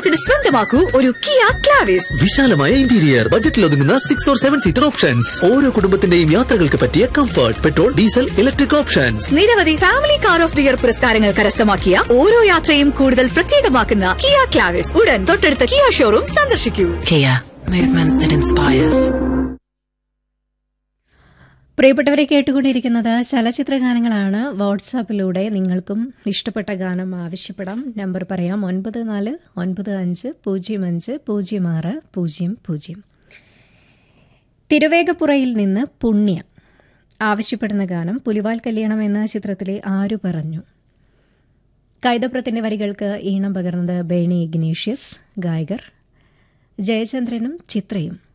ഓണത്തിന് സ്വന്തമാക്കൂ ഒരു കിയ ക്ലാവിസ് വിശാലമായ ഇന്റീരിയർ ബജറ്റിൽ ഒതുങ്ങുന്ന six or seven seater options ഓരോ കുടുംബത്തിന്റെയും യാത്രകൾക്ക് പറ്റിയ comfort petrol diesel electric options നിരവധി family car of the year പുരസ്കാരങ്ങൾ കരസ്ഥമാക്കിയ ഓരോ യാത്രയും കൂടുതൽ പ്രത്യേകമാക്കുന്ന കിയ ക്ലാവിസ് ഉടൻ തൊട്ടടുത്ത കിയ ഷോറൂം സന്ദർശിക്കൂ Kia, movement that inspires. പ്രിയപ്പെട്ടവരെ കേട്ടുകൊണ്ടിരിക്കുന്നത് ചലച്ചിത്ര ഗാനങ്ങളാണ് വാട്സാപ്പിലൂടെ നിങ്ങൾക്കും ഇഷ്ടപ്പെട്ട ഗാനം ആവശ്യപ്പെടാം നമ്പർ പറയാം ഒൻപത് നാല് ഒൻപത് അഞ്ച് പൂജ്യം അഞ്ച് പൂജ്യം ആറ് പൂജ്യം പൂജ്യം തിരുവേഗപ്പുറയിൽ നിന്ന് പുണ്യ ആവശ്യപ്പെടുന്ന ഗാനം പുലിവാൽ കല്യാണം എന്ന ചിത്രത്തിലെ ആരു പറഞ്ഞു കൈതപ്രത്തിന്റെ വരികൾക്ക് ഈണം പകർന്നത് ബേണി ഇഗ്നീഷ്യസ് ഗായകർ ജയചന്ദ്രനും ചിത്രയും